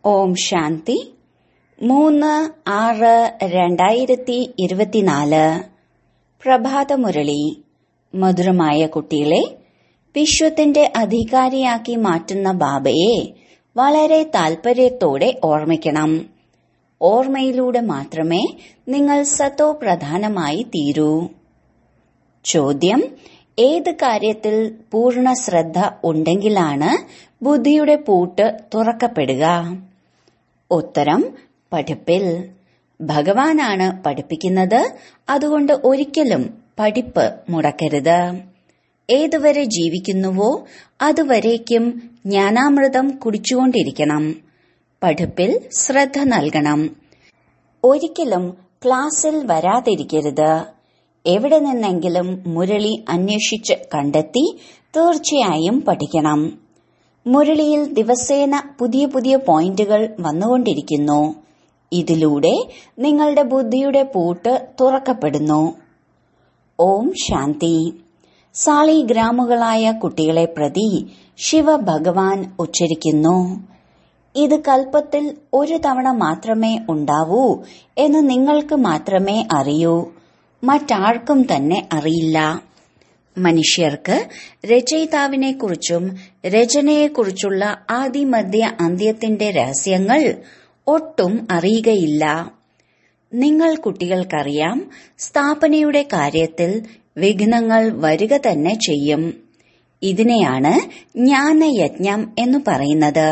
ഓം ശാന്തി മൂന്ന് ആറ് രണ്ടായിരത്തി ഇരുപത്തിനാല് പ്രഭാതമുരളി മധുരമായ കുട്ടികളെ വിശ്വത്തിന്റെ അധികാരിയാക്കി മാറ്റുന്ന ബാബയെ വളരെ താൽപര്യത്തോടെ ഓർമ്മിക്കണം ഓർമ്മയിലൂടെ മാത്രമേ നിങ്ങൾ സത്തോ പ്രധാനമായി തീരൂ ചോദ്യം ഏത് കാര്യത്തിൽ പൂർണ്ണ ശ്രദ്ധ ഉണ്ടെങ്കിലാണ് ബുദ്ധിയുടെ പൂട്ട് തുറക്കപ്പെടുക ഉത്തരം പഠിപ്പിൽ ഭഗവാനാണ് പഠിപ്പിക്കുന്നത് അതുകൊണ്ട് ഒരിക്കലും പഠിപ്പ് മുടക്കരുത് ഏതുവരെ ജീവിക്കുന്നുവോ അതുവരേക്കും ജ്ഞാനാമൃതം കുടിച്ചുകൊണ്ടിരിക്കണം പഠിപ്പിൽ ശ്രദ്ധ നൽകണം ഒരിക്കലും ക്ലാസ്സിൽ വരാതിരിക്കരുത് എവിടെ നിന്നെങ്കിലും മുരളി അന്വേഷിച്ച് കണ്ടെത്തി തീർച്ചയായും പഠിക്കണം മുരളിയിൽ ദിവസേന പുതിയ പുതിയ പോയിന്റുകൾ വന്നുകൊണ്ടിരിക്കുന്നു ഇതിലൂടെ നിങ്ങളുടെ ബുദ്ധിയുടെ പൂട്ട് തുറക്കപ്പെടുന്നു ഓം ശാന്തി സാളിഗ്രാമുകളായ കുട്ടികളെ പ്രതി ശിവഭഗവാൻ ഉച്ചരിക്കുന്നു ഇത് കൽപ്പത്തിൽ ഒരു തവണ മാത്രമേ ഉണ്ടാവൂ എന്ന് നിങ്ങൾക്ക് മാത്രമേ അറിയൂ മറ്റാർക്കും തന്നെ അറിയില്ല മനുഷ്യർക്ക് രചയിതാവിനെക്കുറിച്ചും രചനയെക്കുറിച്ചുള്ള ആദിമധ്യ അന്ത്യത്തിന്റെ രഹസ്യങ്ങൾ ഒട്ടും അറിയുകയില്ല നിങ്ങൾ കുട്ടികൾക്കറിയാം സ്ഥാപനയുടെ കാര്യത്തിൽ വിഘ്നങ്ങൾ വരിക തന്നെ ചെയ്യും ഇതിനെയാണ് ജ്ഞാനയജ്ഞം എന്ന് പറയുന്നത്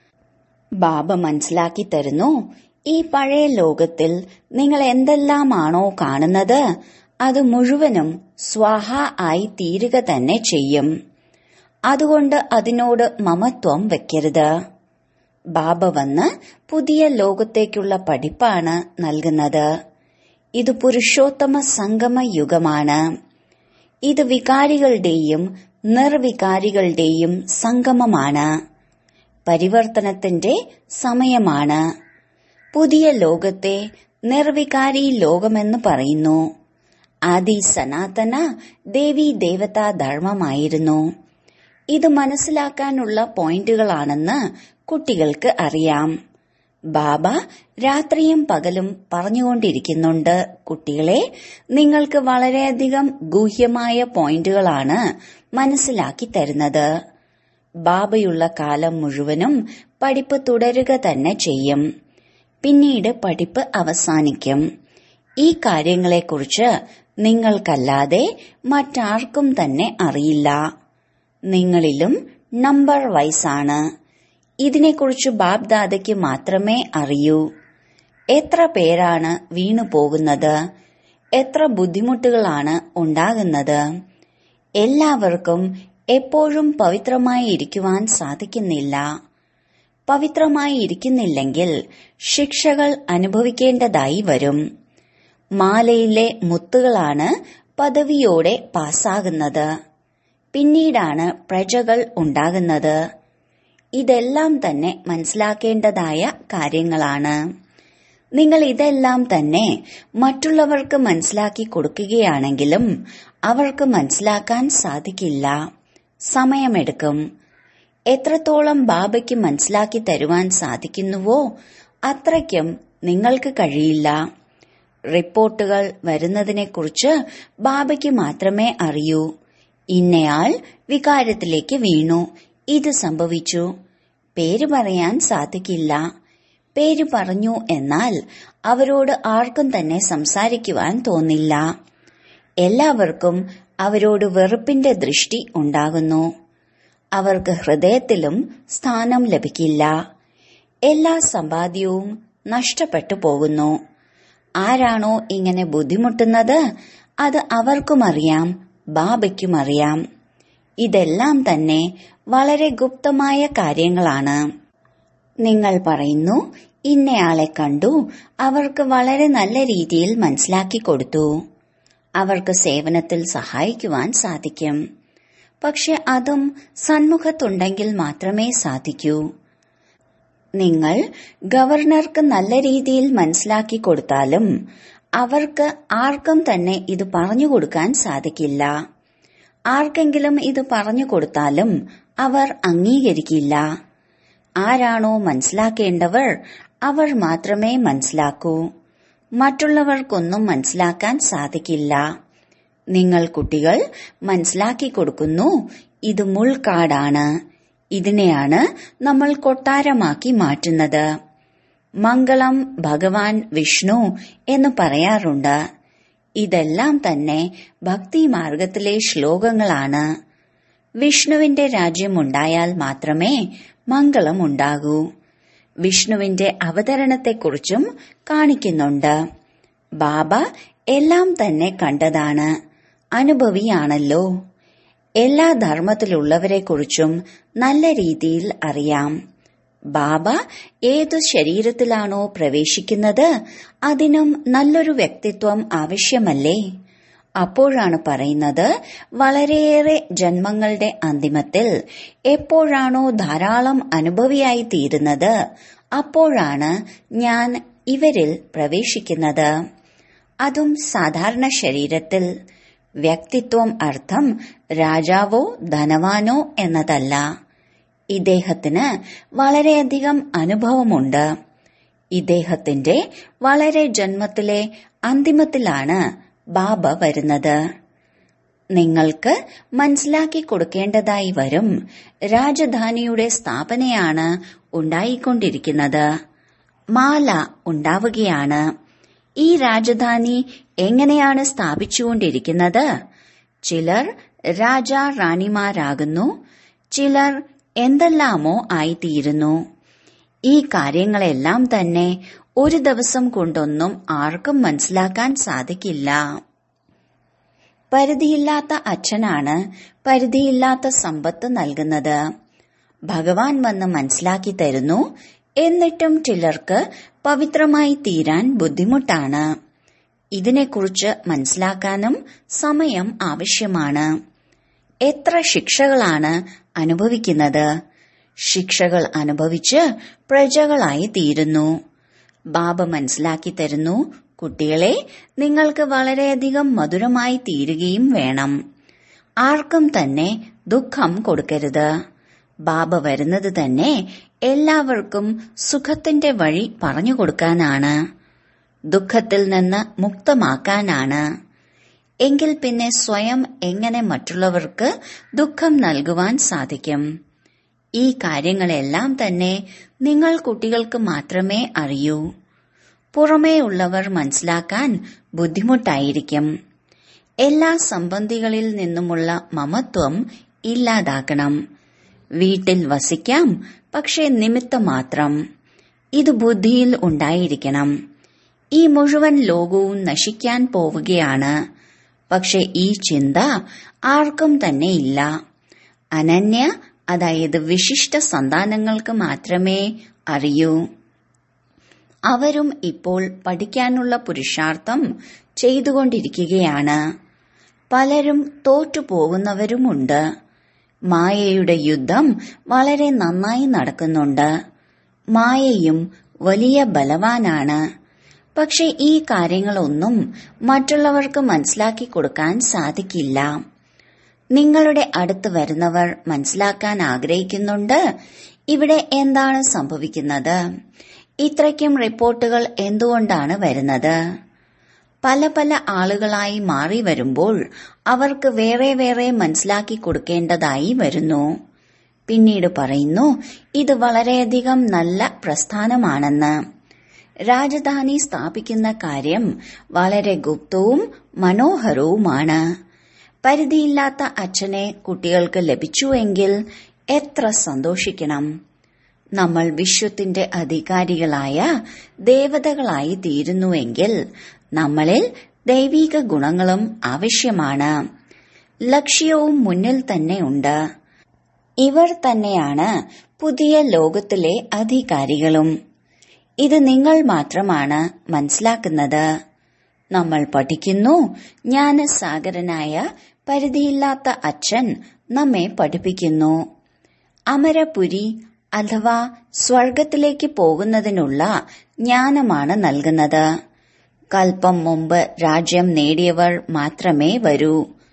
ബാബ മനസ്സിലാക്കി തരുന്നു ഈ പഴയ ലോകത്തിൽ നിങ്ങൾ എന്തെല്ലാമാണോ കാണുന്നത് അത് മുഴുവനും സ്വാഹ ആയി തീരുക തന്നെ ചെയ്യും അതുകൊണ്ട് അതിനോട് മമത്വം വെക്കരുത് ബാബ വന്ന് പുതിയ ലോകത്തേക്കുള്ള പഠിപ്പാണ് നൽകുന്നത് ഇത് പുരുഷോത്തമ സംഗമ യുഗമാണ് ഇത് വികാരികളുടെയും നിർവികാരികളുടെയും സംഗമമാണ് പരിവർത്തനത്തിന്റെ സമയമാണ് പുതിയ ലോകത്തെ നിർവികാരി ലോകമെന്ന് പറയുന്നു ആദി സനാതന ദേവി ദേവതാ ധർമ്മമായിരുന്നു ഇത് മനസ്സിലാക്കാനുള്ള പോയിന്റുകളാണെന്ന് കുട്ടികൾക്ക് അറിയാം ബാബ രാത്രിയും പകലും പറഞ്ഞുകൊണ്ടിരിക്കുന്നുണ്ട് കുട്ടികളെ നിങ്ങൾക്ക് വളരെയധികം ഗൂഹ്യമായ പോയിന്റുകളാണ് മനസ്സിലാക്കി തരുന്നത് ബാബയുള്ള കാലം മുഴുവനും പഠിപ്പ് തുടരുക തന്നെ ചെയ്യും പിന്നീട് പഠിപ്പ് അവസാനിക്കും ഈ കാര്യങ്ങളെക്കുറിച്ച് നിങ്ങൾക്കല്ലാതെ മറ്റാർക്കും തന്നെ അറിയില്ല നിങ്ങളിലും നമ്പർ വൈസാണ് ഇതിനെക്കുറിച്ച് ബാബ്ദാദയ്ക്ക് മാത്രമേ അറിയൂ എത്ര പേരാണ് വീണു പോകുന്നത് എത്ര ബുദ്ധിമുട്ടുകളാണ് ഉണ്ടാകുന്നത് എല്ലാവർക്കും എപ്പോഴും പവിത്രമായി ഇരിക്കുവാൻ സാധിക്കുന്നില്ല പവിത്രമായി ഇരിക്കുന്നില്ലെങ്കിൽ ശിക്ഷകൾ അനുഭവിക്കേണ്ടതായി വരും മാലയിലെ മുത്തുകളാണ് പദവിയോടെ പാസ്സാകുന്നത് പിന്നീടാണ് പ്രജകൾ ഉണ്ടാകുന്നത് ഇതെല്ലാം തന്നെ മനസ്സിലാക്കേണ്ടതായ കാര്യങ്ങളാണ് നിങ്ങൾ ഇതെല്ലാം തന്നെ മറ്റുള്ളവർക്ക് മനസ്സിലാക്കി കൊടുക്കുകയാണെങ്കിലും അവർക്ക് മനസ്സിലാക്കാൻ സാധിക്കില്ല സമയമെടുക്കും എത്രത്തോളം ബാബയ്ക്ക് മനസ്സിലാക്കി തരുവാൻ സാധിക്കുന്നുവോ അത്രയ്ക്കും നിങ്ങൾക്ക് കഴിയില്ല റിപ്പോർട്ടുകൾ വരുന്നതിനെക്കുറിച്ച് ബാബയ്ക്ക് മാത്രമേ അറിയൂ ഇന്നയാൾ വികാരത്തിലേക്ക് വീണു ഇത് സംഭവിച്ചു പേര് പറയാൻ സാധിക്കില്ല പേര് പറഞ്ഞു എന്നാൽ അവരോട് ആർക്കും തന്നെ സംസാരിക്കുവാൻ തോന്നില്ല എല്ലാവർക്കും അവരോട് വെറുപ്പിന്റെ ദൃഷ്ടി ഉണ്ടാകുന്നു അവർക്ക് ഹൃദയത്തിലും സ്ഥാനം ലഭിക്കില്ല എല്ലാ സമ്പാദ്യവും നഷ്ടപ്പെട്ടു പോകുന്നു ആരാണോ ഇങ്ങനെ ബുദ്ധിമുട്ടുന്നത് അത് അവർക്കും അറിയാം ബാബയ്ക്കും അറിയാം ഇതെല്ലാം തന്നെ വളരെ ഗുപ്തമായ കാര്യങ്ങളാണ് നിങ്ങൾ പറയുന്നു ഇന്നയാളെ കണ്ടു അവർക്ക് വളരെ നല്ല രീതിയിൽ മനസ്സിലാക്കി കൊടുത്തു അവർക്ക് സേവനത്തിൽ സഹായിക്കുവാൻ സാധിക്കും പക്ഷെ അതും സന്മുഖത്തുണ്ടെങ്കിൽ മാത്രമേ സാധിക്കൂ നിങ്ങൾ ഗവർണർക്ക് നല്ല രീതിയിൽ മനസ്സിലാക്കി കൊടുത്താലും അവർക്ക് ആർക്കും തന്നെ ഇത് പറഞ്ഞു കൊടുക്കാൻ സാധിക്കില്ല ആർക്കെങ്കിലും ഇത് പറഞ്ഞു കൊടുത്താലും അവർ അംഗീകരിക്കില്ല ആരാണോ മനസ്സിലാക്കേണ്ടവർ അവർ മാത്രമേ മനസ്സിലാക്കൂ മറ്റുള്ളവർക്കൊന്നും മനസ്സിലാക്കാൻ സാധിക്കില്ല നിങ്ങൾ കുട്ടികൾ മനസ്സിലാക്കി കൊടുക്കുന്നു ഇത് മുൾക്കാടാണ് ഇതിനെയാണ് നമ്മൾ കൊട്ടാരമാക്കി മാറ്റുന്നത് മംഗളം ഭഗവാൻ വിഷ്ണു എന്ന് പറയാറുണ്ട് ഇതെല്ലാം തന്നെ ഭക്തി മാർഗത്തിലെ ശ്ലോകങ്ങളാണ് വിഷ്ണുവിന്റെ രാജ്യമുണ്ടായാൽ മാത്രമേ മംഗളമുണ്ടാകൂ വിഷ്ണുവിന്റെ അവതരണത്തെക്കുറിച്ചും കാണിക്കുന്നുണ്ട് ബാബ എല്ലാം തന്നെ കണ്ടതാണ് അനുഭവിയാണല്ലോ എല്ലാ ധർമ്മത്തിലുള്ളവരെക്കുറിച്ചും നല്ല രീതിയിൽ അറിയാം ബാബ ഏതു ശരീരത്തിലാണോ പ്രവേശിക്കുന്നത് അതിനും നല്ലൊരു വ്യക്തിത്വം ആവശ്യമല്ലേ അപ്പോഴാണ് പറയുന്നത് വളരെയേറെ ജന്മങ്ങളുടെ അന്തിമത്തിൽ എപ്പോഴാണോ ധാരാളം അനുഭവിയായി തീരുന്നത് അപ്പോഴാണ് ഞാൻ ഇവരിൽ പ്രവേശിക്കുന്നത് അതും സാധാരണ ശരീരത്തിൽ വ്യക്തിത്വം അർത്ഥം രാജാവോ ധനവാനോ എന്നതല്ല ഇദ്ദേഹത്തിന് വളരെയധികം അനുഭവമുണ്ട് ഇദ്ദേഹത്തിന്റെ വളരെ ജന്മത്തിലെ അന്തിമത്തിലാണ് ബാബ വരുന്നത് നിങ്ങൾക്ക് മനസ്സിലാക്കി കൊടുക്കേണ്ടതായി വരും രാജധാനിയുടെ സ്ഥാപനയാണ് ഉണ്ടായിക്കൊണ്ടിരിക്കുന്നത് മാല ഉണ്ടാവുകയാണ് ഈ രാജധാനി എങ്ങനെയാണ് സ്ഥാപിച്ചുകൊണ്ടിരിക്കുന്നത് ചിലർ രാജ റാണിമാരാകുന്നു ചിലർ എന്തെല്ലാമോ ആയിത്തീരുന്നു ഈ കാര്യങ്ങളെല്ലാം തന്നെ ഒരു ദിവസം കൊണ്ടൊന്നും ആർക്കും മനസ്സിലാക്കാൻ സാധിക്കില്ല പരിധിയില്ലാത്ത അച്ഛനാണ് പരിധിയില്ലാത്ത സമ്പത്ത് നൽകുന്നത് ഭഗവാൻ വന്ന് മനസ്സിലാക്കി തരുന്നു എന്നിട്ടും ചിലർക്ക് പവിത്രമായി തീരാൻ ബുദ്ധിമുട്ടാണ് ഇതിനെക്കുറിച്ച് മനസ്സിലാക്കാനും സമയം ആവശ്യമാണ് എത്ര ശിക്ഷകളാണ് അനുഭവിക്കുന്നത് ശിക്ഷകൾ അനുഭവിച്ച് പ്രജകളായി തീരുന്നു ബാബ മനസ്സിലാക്കി തരുന്നു കുട്ടികളെ നിങ്ങൾക്ക് വളരെയധികം മധുരമായി തീരുകയും വേണം ആർക്കും തന്നെ ദുഃഖം കൊടുക്കരുത് ബാബ വരുന്നത് തന്നെ എല്ലാവർക്കും സുഖത്തിന്റെ വഴി പറഞ്ഞു കൊടുക്കാനാണ് ദുഃഖത്തിൽ നിന്ന് മുക്തമാക്കാനാണ് എങ്കിൽ പിന്നെ സ്വയം എങ്ങനെ മറ്റുള്ളവർക്ക് ദുഃഖം നൽകുവാൻ സാധിക്കും ഈ കാര്യങ്ങളെല്ലാം തന്നെ നിങ്ങൾ കുട്ടികൾക്ക് മാത്രമേ അറിയൂ പുറമേ ഉള്ളവർ മനസ്സിലാക്കാൻ ബുദ്ധിമുട്ടായിരിക്കും എല്ലാ സംബന്ധികളിൽ നിന്നുമുള്ള മമത്വം ഇല്ലാതാക്കണം വീട്ടിൽ വസിക്കാം പക്ഷേ നിമിത്തം മാത്രം ഇത് ബുദ്ധിയിൽ ഉണ്ടായിരിക്കണം ഈ മുഴുവൻ ലോകവും നശിക്കാൻ പോവുകയാണ് പക്ഷെ ഈ ചിന്ത ആർക്കും തന്നെ ഇല്ല അനന്യ അതായത് വിശിഷ്ട സന്താനങ്ങൾക്ക് മാത്രമേ അറിയൂ അവരും ഇപ്പോൾ പഠിക്കാനുള്ള പുരുഷാർത്ഥം ചെയ്തുകൊണ്ടിരിക്കുകയാണ് പലരും തോറ്റുപോകുന്നവരുമുണ്ട് മായയുടെ യുദ്ധം വളരെ നന്നായി നടക്കുന്നുണ്ട് മായയും വലിയ ബലവാനാണ് പക്ഷെ ഈ കാര്യങ്ങളൊന്നും മറ്റുള്ളവർക്ക് മനസ്സിലാക്കി കൊടുക്കാൻ സാധിക്കില്ല നിങ്ങളുടെ അടുത്ത് വരുന്നവർ മനസ്സിലാക്കാൻ ആഗ്രഹിക്കുന്നുണ്ട് ഇവിടെ എന്താണ് സംഭവിക്കുന്നത് ഇത്രയ്ക്കും റിപ്പോർട്ടുകൾ എന്തുകൊണ്ടാണ് വരുന്നത് പല പല ആളുകളായി മാറി വരുമ്പോൾ അവർക്ക് വേറെ വേറെ മനസ്സിലാക്കി കൊടുക്കേണ്ടതായി വരുന്നു പിന്നീട് പറയുന്നു ഇത് വളരെയധികം നല്ല പ്രസ്ഥാനമാണെന്ന് രാജധാനി സ്ഥാപിക്കുന്ന കാര്യം വളരെ ഗുപ്തവും മനോഹരവുമാണ് പരിധിയില്ലാത്ത അച്ഛനെ കുട്ടികൾക്ക് ലഭിച്ചുവെങ്കിൽ എത്ര സന്തോഷിക്കണം നമ്മൾ വിശ്വത്തിന്റെ അധികാരികളായ ദേവതകളായി തീരുന്നുവെങ്കിൽ നമ്മളിൽ ദൈവിക ഗുണങ്ങളും ആവശ്യമാണ് ലക്ഷ്യവും മുന്നിൽ തന്നെ ഉണ്ട് ഇവർ തന്നെയാണ് പുതിയ ലോകത്തിലെ അധികാരികളും ഇത് നിങ്ങൾ മാത്രമാണ് മനസ്സിലാക്കുന്നത് നമ്മൾ പഠിക്കുന്നു ജ്ഞാനസാഗരനായ പരിധിയില്ലാത്ത അച്ഛൻ നമ്മെ പഠിപ്പിക്കുന്നു അമരപുരി അഥവാ സ്വർഗത്തിലേക്ക് പോകുന്നതിനുള്ള ജ്ഞാനമാണ് നൽകുന്നത് കൽപ്പം മുമ്പ് രാജ്യം നേടിയവർ മാത്രമേ വരൂ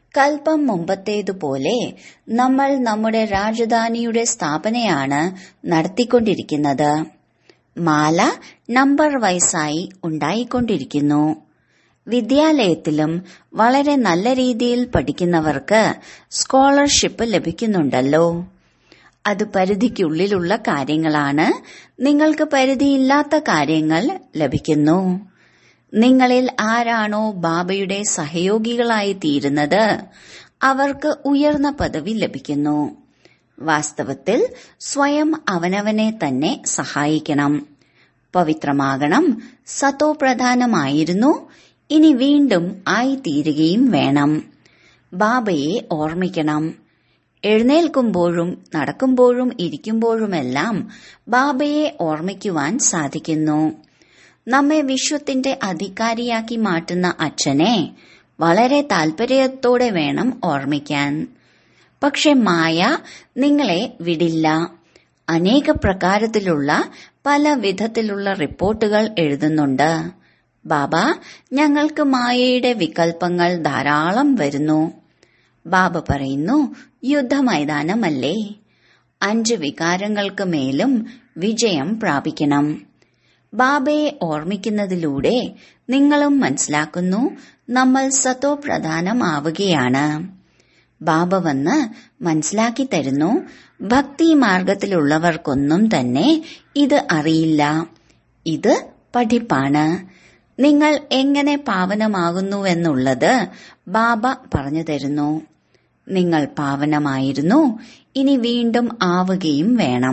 കൽപ്പം മുമ്പത്തേതുപോലെ നമ്മൾ നമ്മുടെ രാജധാനിയുടെ സ്ഥാപനയാണ് നടത്തിക്കൊണ്ടിരിക്കുന്നത് മാല നമ്പർ വയസ്സായി ഉണ്ടായിക്കൊണ്ടിരിക്കുന്നു വിദ്യാലയത്തിലും വളരെ നല്ല രീതിയിൽ പഠിക്കുന്നവർക്ക് സ്കോളർഷിപ്പ് ലഭിക്കുന്നുണ്ടല്ലോ അത് പരിധിക്കുള്ളിലുള്ള കാര്യങ്ങളാണ് നിങ്ങൾക്ക് പരിധിയില്ലാത്ത കാര്യങ്ങൾ ലഭിക്കുന്നു നിങ്ങളിൽ ആരാണോ ബാബയുടെ സഹയോഗികളായി തീരുന്നത് അവർക്ക് ഉയർന്ന പദവി ലഭിക്കുന്നു വാസ്തവത്തിൽ സ്വയം അവനവനെ തന്നെ സഹായിക്കണം പവിത്രമാകണം സത്തോ പ്രധാനമായിരുന്നു ഇനി വീണ്ടും ആയിത്തീരുകയും വേണം ബാബയെ ഓർമ്മിക്കണം എഴുന്നേൽക്കുമ്പോഴും നടക്കുമ്പോഴും ഇരിക്കുമ്പോഴുമെല്ലാം ബാബയെ ഓർമ്മിക്കുവാൻ സാധിക്കുന്നു നമ്മെ വിശ്വത്തിന്റെ അധികാരിയാക്കി മാറ്റുന്ന അച്ഛനെ വളരെ താൽപര്യത്തോടെ വേണം ഓർമ്മിക്കാൻ പക്ഷെ മായ നിങ്ങളെ വിടില്ല അനേക പ്രകാരത്തിലുള്ള പല വിധത്തിലുള്ള റിപ്പോർട്ടുകൾ എഴുതുന്നുണ്ട് ബാബ ഞങ്ങൾക്ക് മായയുടെ വികൽപ്പങ്ങൾ ധാരാളം വരുന്നു ബാബ പറയുന്നു യുദ്ധമൈതാനമല്ലേ അഞ്ച് വികാരങ്ങൾക്ക് മേലും വിജയം പ്രാപിക്കണം ബാബയെ ഓർമ്മിക്കുന്നതിലൂടെ നിങ്ങളും മനസ്സിലാക്കുന്നു നമ്മൾ സത്തോ പ്രധാനമാവുകയാണ് ബാബ വന്ന് മനസ്സിലാക്കി തരുന്നു ഭക്തി മാർഗത്തിലുള്ളവർക്കൊന്നും തന്നെ ഇത് അറിയില്ല ഇത് പഠിപ്പാണ് നിങ്ങൾ എങ്ങനെ പാവനമാകുന്നുവെന്നുള്ളത് ബാബ പറഞ്ഞു തരുന്നു നിങ്ങൾ പാവനമായിരുന്നു ഇനി വീണ്ടും ആവുകയും വേണം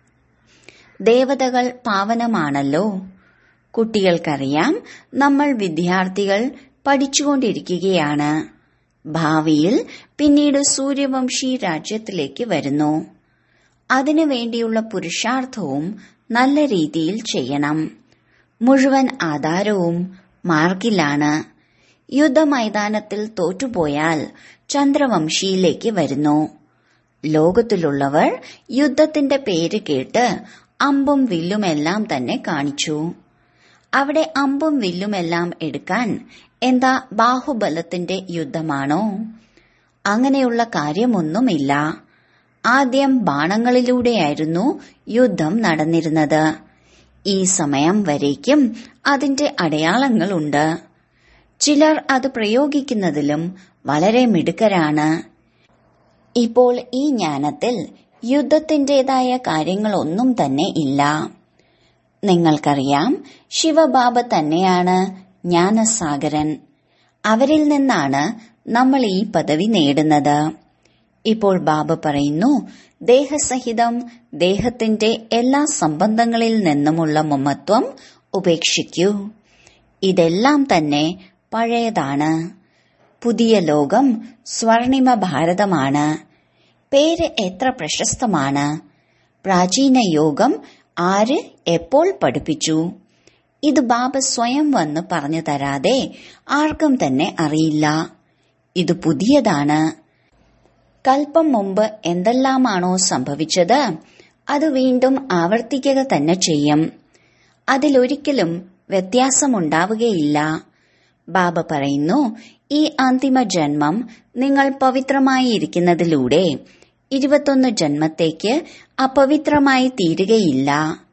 ദേവതകൾ പാവനമാണല്ലോ കുട്ടികൾക്കറിയാം നമ്മൾ വിദ്യാർത്ഥികൾ പഠിച്ചുകൊണ്ടിരിക്കുകയാണ് ഭാവിയിൽ പിന്നീട് സൂര്യവംശി രാജ്യത്തിലേക്ക് വരുന്നു അതിനു വേണ്ടിയുള്ള പുരുഷാർത്ഥവും നല്ല രീതിയിൽ ചെയ്യണം മുഴുവൻ ആധാരവും മാർഗിലാണ് യുദ്ധമൈതാനത്തിൽ തോറ്റുപോയാൽ ചന്ദ്രവംശിയിലേക്ക് വരുന്നു ലോകത്തിലുള്ളവർ യുദ്ധത്തിന്റെ പേര് കേട്ട് അമ്പും വില്ലുമെല്ലാം തന്നെ കാണിച്ചു അവിടെ അമ്പും വില്ലുമെല്ലാം എടുക്കാൻ എന്താ ബാഹുബലത്തിന്റെ യുദ്ധമാണോ അങ്ങനെയുള്ള കാര്യമൊന്നുമില്ല ആദ്യം ബാണങ്ങളിലൂടെയായിരുന്നു യുദ്ധം നടന്നിരുന്നത് ഈ സമയം വരേക്കും അതിന്റെ അടയാളങ്ങളുണ്ട് ചിലർ അത് പ്രയോഗിക്കുന്നതിലും വളരെ മിടുക്കരാണ് ഇപ്പോൾ ഈ ജ്ഞാനത്തിൽ യുദ്ധത്തിന്റേതായ കാര്യങ്ങളൊന്നും തന്നെ ഇല്ല നിങ്ങൾക്കറിയാം ശിവബാബ തന്നെയാണ് ജ്ഞാനസാഗരൻ അവരിൽ നിന്നാണ് നമ്മൾ ഈ പദവി നേടുന്നത് ഇപ്പോൾ ബാബ പറയുന്നു ദേഹസഹിതം ദേഹത്തിന്റെ എല്ലാ സംബന്ധങ്ങളിൽ നിന്നുമുള്ള മമത്വം ഉപേക്ഷിക്കൂ ഇതെല്ലാം തന്നെ പഴയതാണ് പുതിയ ലോകം സ്വർണിമ ഭാരതമാണ് പേര് എത്ര പ്രശസ്തമാണ് പ്രാചീന യോഗം ആര് എപ്പോൾ പഠിപ്പിച്ചു ഇത് ബാബ സ്വയം വന്ന് പറഞ്ഞു തരാതെ ആർക്കും തന്നെ അറിയില്ല ഇത് പുതിയതാണ് കൽപ്പം മുമ്പ് എന്തെല്ലാമാണോ സംഭവിച്ചത് അത് വീണ്ടും ആവർത്തിക്കുക തന്നെ ചെയ്യും അതിലൊരിക്കലും വ്യത്യാസമുണ്ടാവുകയില്ല ബാബ പറയുന്നു ഈ അന്തിമ ജന്മം നിങ്ങൾ പവിത്രമായി ഇരിക്കുന്നതിലൂടെ ഇരുപത്തൊന്ന് ജന്മത്തേക്ക് അപവിത്രമായി തീരുകയില്ല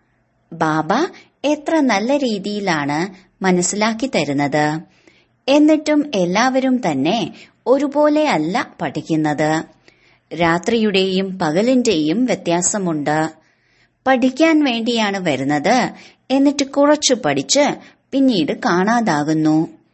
ബാബ എത്ര നല്ല രീതിയിലാണ് മനസ്സിലാക്കി തരുന്നത് എന്നിട്ടും എല്ലാവരും തന്നെ ഒരുപോലെ അല്ല പഠിക്കുന്നത് രാത്രിയുടെയും പകലിന്റെയും വ്യത്യാസമുണ്ട് പഠിക്കാൻ വേണ്ടിയാണ് വരുന്നത് എന്നിട്ട് കുറച്ചു പഠിച്ച് പിന്നീട് കാണാതാകുന്നു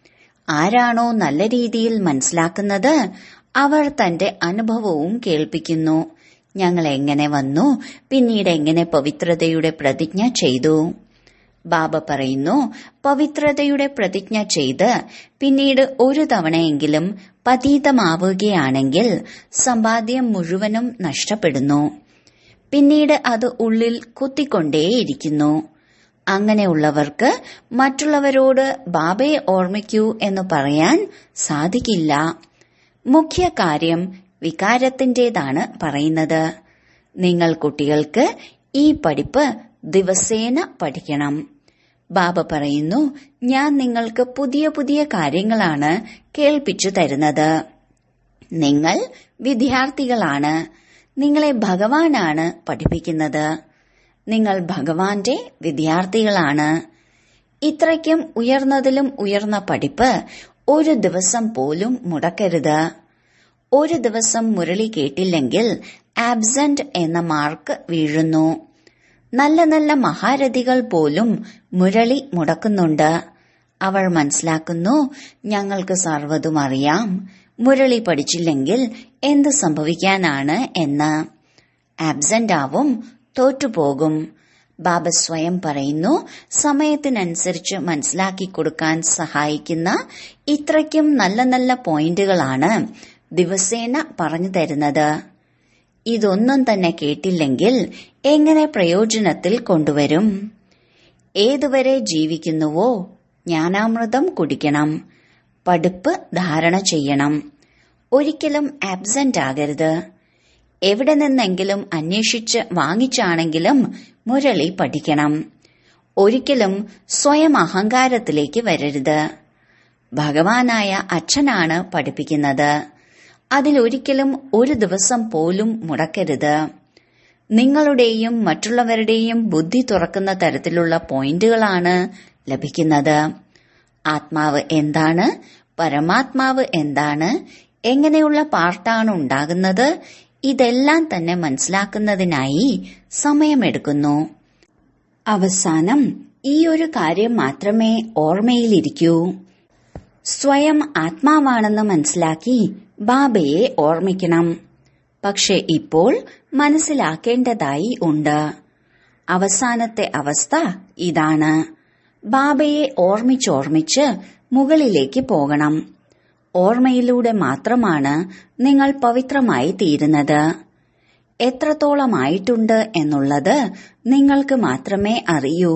ആരാണോ നല്ല രീതിയിൽ മനസ്സിലാക്കുന്നത് അവർ തന്റെ അനുഭവവും കേൾപ്പിക്കുന്നു ഞങ്ങൾ എങ്ങനെ വന്നു പിന്നീട് എങ്ങനെ പവിത്രതയുടെ പ്രതിജ്ഞ ചെയ്തു ബാബ പറയുന്നു പവിത്രതയുടെ പ്രതിജ്ഞ ചെയ്ത് പിന്നീട് ഒരു തവണയെങ്കിലും പതീതമാവുകയാണെങ്കിൽ സമ്പാദ്യം മുഴുവനും നഷ്ടപ്പെടുന്നു പിന്നീട് അത് ഉള്ളിൽ കുത്തിക്കൊണ്ടേയിരിക്കുന്നു അങ്ങനെയുള്ളവർക്ക് മറ്റുള്ളവരോട് ബാബയെ ഓർമ്മിക്കൂ എന്ന് പറയാൻ സാധിക്കില്ല മുഖ്യ കാര്യം വികാരത്തിന്റേതാണ് പറയുന്നത് നിങ്ങൾ കുട്ടികൾക്ക് ഈ പഠിപ്പ് ദിവസേന പഠിക്കണം ബാബ പറയുന്നു ഞാൻ നിങ്ങൾക്ക് പുതിയ പുതിയ കാര്യങ്ങളാണ് കേൾപ്പിച്ചു തരുന്നത് നിങ്ങൾ വിദ്യാർത്ഥികളാണ് നിങ്ങളെ ഭഗവാനാണ് പഠിപ്പിക്കുന്നത് നിങ്ങൾ ഭഗവാന്റെ വിദ്യാർത്ഥികളാണ് ഇത്രയ്ക്കും ഉയർന്നതിലും ഉയർന്ന പഠിപ്പ് ഒരു ദിവസം പോലും മുടക്കരുത് ഒരു ദിവസം മുരളി കേട്ടില്ലെങ്കിൽ ആബ്സെന്റ് എന്ന മാർക്ക് വീഴുന്നു നല്ല നല്ല മഹാരഥികൾ പോലും മുരളി മുടക്കുന്നുണ്ട് അവൾ മനസ്സിലാക്കുന്നു ഞങ്ങൾക്ക് സർവ്വതും അറിയാം മുരളി പഠിച്ചില്ലെങ്കിൽ എന്ത് സംഭവിക്കാനാണ് എന്ന് ആബ്സെന്റ് ആവും തോറ്റുപോകും ബാബ സ്വയം പറയുന്നു സമയത്തിനനുസരിച്ച് മനസ്സിലാക്കി കൊടുക്കാൻ സഹായിക്കുന്ന ഇത്രയ്ക്കും നല്ല നല്ല പോയിന്റുകളാണ് ദിവസേന പറഞ്ഞു തരുന്നത് ഇതൊന്നും തന്നെ കേട്ടില്ലെങ്കിൽ എങ്ങനെ പ്രയോജനത്തിൽ കൊണ്ടുവരും ഏതുവരെ ജീവിക്കുന്നുവോ ജ്ഞാനാമൃതം കുടിക്കണം പഠിപ്പ് ധാരണ ചെയ്യണം ഒരിക്കലും ആബ്സെന്റ് ആകരുത് എവിടെ നിന്നെങ്കിലും അന്വേഷിച്ച് വാങ്ങിച്ചാണെങ്കിലും മുരളി പഠിക്കണം ഒരിക്കലും സ്വയം അഹങ്കാരത്തിലേക്ക് വരരുത് ഭഗവാനായ അച്ഛനാണ് പഠിപ്പിക്കുന്നത് അതിലൊരിക്കലും ഒരു ദിവസം പോലും മുടക്കരുത് നിങ്ങളുടെയും മറ്റുള്ളവരുടെയും ബുദ്ധി തുറക്കുന്ന തരത്തിലുള്ള പോയിന്റുകളാണ് ലഭിക്കുന്നത് ആത്മാവ് എന്താണ് പരമാത്മാവ് എന്താണ് എങ്ങനെയുള്ള പാർട്ടാണ് ഉണ്ടാകുന്നത് ഇതെല്ലാം തന്നെ മനസ്സിലാക്കുന്നതിനായി സമയമെടുക്കുന്നു അവസാനം ഈ ഒരു കാര്യം മാത്രമേ ഓർമ്മയിലിരിക്കൂ സ്വയം ആത്മാവാണെന്ന് മനസ്സിലാക്കി ബാബയെ ഓർമ്മിക്കണം പക്ഷെ ഇപ്പോൾ മനസ്സിലാക്കേണ്ടതായി ഉണ്ട് അവസാനത്തെ അവസ്ഥ ഇതാണ് ബാബയെ ഓർമ്മിച്ചോർമ്മിച്ച് മുകളിലേക്ക് പോകണം ഓർമ്മയിലൂടെ മാത്രമാണ് നിങ്ങൾ പവിത്രമായി തീരുന്നത് എത്രത്തോളമായിട്ടുണ്ട് എന്നുള്ളത് നിങ്ങൾക്ക് മാത്രമേ അറിയൂ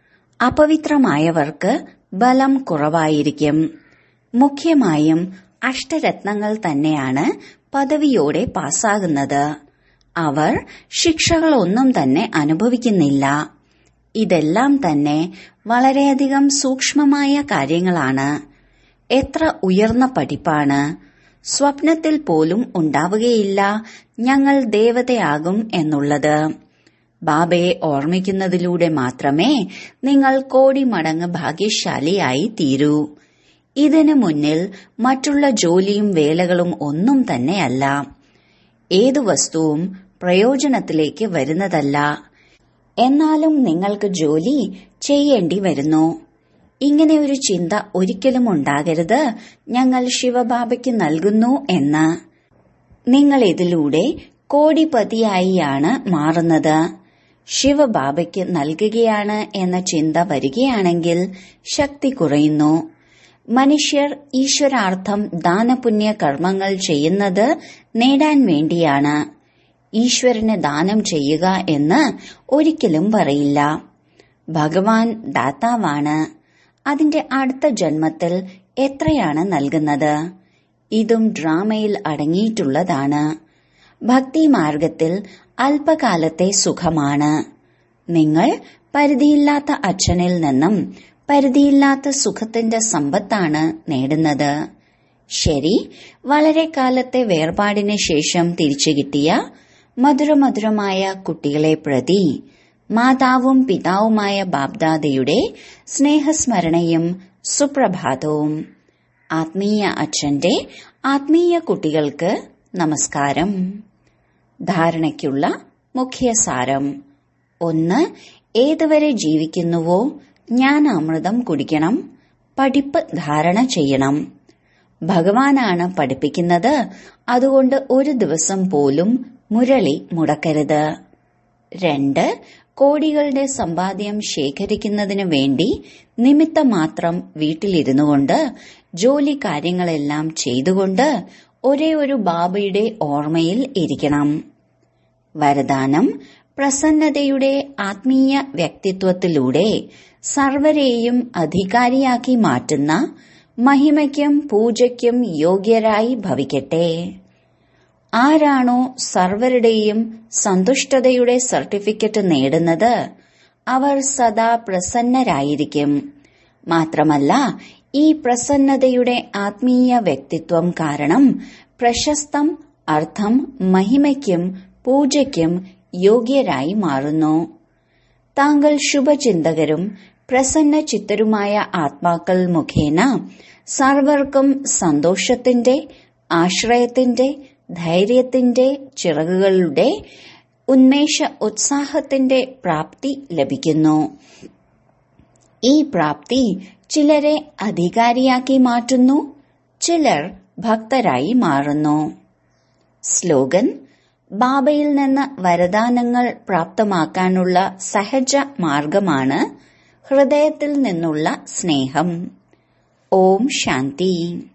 അപവിത്രമായവർക്ക് ബലം കുറവായിരിക്കും മുഖ്യമായും അഷ്ടരത്നങ്ങൾ തന്നെയാണ് പദവിയോടെ പാസ്സാകുന്നത് അവർ ശിക്ഷകളൊന്നും തന്നെ അനുഭവിക്കുന്നില്ല ഇതെല്ലാം തന്നെ വളരെയധികം സൂക്ഷ്മമായ കാര്യങ്ങളാണ് എത്ര ഉയർന്ന പഠിപ്പാണ് സ്വപ്നത്തിൽ പോലും ഉണ്ടാവുകയില്ല ഞങ്ങൾ ദേവതയാകും എന്നുള്ളത് ബാബയെ ഓർമ്മിക്കുന്നതിലൂടെ മാത്രമേ നിങ്ങൾ കോടി മടങ്ങ് ഭാഗ്യശാലിയായി തീരൂ ഇതിനു മുന്നിൽ മറ്റുള്ള ജോലിയും വേലകളും ഒന്നും തന്നെയല്ല ഏതു വസ്തുവും പ്രയോജനത്തിലേക്ക് വരുന്നതല്ല എന്നാലും നിങ്ങൾക്ക് ജോലി ചെയ്യേണ്ടി വരുന്നു ഇങ്ങനെ ഒരു ചിന്ത ഒരിക്കലും ഉണ്ടാകരുത് ഞങ്ങൾ ശിവബാബയ്ക്ക് നൽകുന്നു എന്ന് നിങ്ങൾ ഇതിലൂടെ കോടിപതിയായിയാണ് മാറുന്നത് ശിവബാബയ്ക്ക് നൽകുകയാണ് എന്ന ചിന്ത വരികയാണെങ്കിൽ ശക്തി കുറയുന്നു മനുഷ്യർ ഈശ്വരാർത്ഥം ദാനപുണ്യ കർമ്മങ്ങൾ ചെയ്യുന്നത് നേടാൻ വേണ്ടിയാണ് ഈശ്വരന് ദാനം ചെയ്യുക എന്ന് ഒരിക്കലും പറയില്ല ഭഗവാൻ ദാതാവാണ് അതിന്റെ അടുത്ത ജന്മത്തിൽ എത്രയാണ് നൽകുന്നത് ഇതും ഡ്രാമയിൽ അടങ്ങിയിട്ടുള്ളതാണ് ഭക്തി മാർഗത്തിൽ അല്പകാലത്തെ സുഖമാണ് നിങ്ങൾ പരിധിയില്ലാത്ത അച്ഛനിൽ നിന്നും പരിധിയില്ലാത്ത സുഖത്തിന്റെ സമ്പത്താണ് നേടുന്നത് ശരി വളരെ കാലത്തെ വേർപാടിന് ശേഷം തിരിച്ചു കിട്ടിയ മധുരമധുരമായ കുട്ടികളെ പ്രതി മാതാവും പിതാവുമായ ബാബ്ദാദയുടെ സ്നേഹസ്മരണയും സുപ്രഭാതവും ആത്മീയ അച്ഛന്റെ ആത്മീയ കുട്ടികൾക്ക് നമസ്കാരം ധാരണയ്ക്കുള്ള മുഖ്യ സാരം ഒന്ന് ഏതുവരെ ജീവിക്കുന്നുവോ ഞാൻ അമൃതം കുടിക്കണം പഠിപ്പ് ധാരണ ചെയ്യണം ഭഗവാനാണ് പഠിപ്പിക്കുന്നത് അതുകൊണ്ട് ഒരു ദിവസം പോലും മുരളി മുടക്കരുത് രണ്ട് കോടികളുടെ സമ്പാദ്യം ശേഖരിക്കുന്നതിനു വേണ്ടി നിമിത്തം മാത്രം വീട്ടിലിരുന്നുകൊണ്ട് ജോലി കാര്യങ്ങളെല്ലാം ചെയ്തുകൊണ്ട് ഒരേ ഒരു ബാബയുടെ ഓർമ്മയിൽ ഇരിക്കണം വരദാനം പ്രസന്നതയുടെ ആത്മീയ വ്യക്തിത്വത്തിലൂടെ സർവരെയും അധികാരിയാക്കി മാറ്റുന്ന മഹിമയ്ക്കും പൂജയ്ക്കും യോഗ്യരായി ഭവിക്കട്ടെ ആരാണോ സർവരുടെയും സന്തുഷ്ടതയുടെ സർട്ടിഫിക്കറ്റ് നേടുന്നത് അവർ സദാ പ്രസന്നരായിരിക്കും മാത്രമല്ല ഈ പ്രസന്നതയുടെ ആത്മീയ വ്യക്തിത്വം കാരണം പ്രശസ്തം അർത്ഥം മഹിമയ്ക്കും പൂജയ്ക്കും യോഗ്യരായി മാറുന്നു താങ്കൾ ശുഭചിന്തകരും പ്രസന്ന ചിത്തരുമായ ആത്മാക്കൾ മുഖേന സർവർക്കും സന്തോഷത്തിന്റെ ആശ്രയത്തിന്റെ ധൈര്യത്തിന്റെ ചിറകുകളുടെ ഉന്മേഷ ഉത്സാഹത്തിന്റെ പ്രാപ്തി ലഭിക്കുന്നു ഈ പ്രാപ്തി ചിലരെ അധികാരിയാക്കി മാറ്റുന്നു ചിലർ ഭക്തരായി മാറുന്നു സ്ലോഗൻ ബാബയിൽ നിന്ന് വരദാനങ്ങൾ പ്രാപ്തമാക്കാനുള്ള സഹജ മാർഗമാണ് ഹൃദയത്തിൽ നിന്നുള്ള സ്നേഹം ഓം ശാന്തി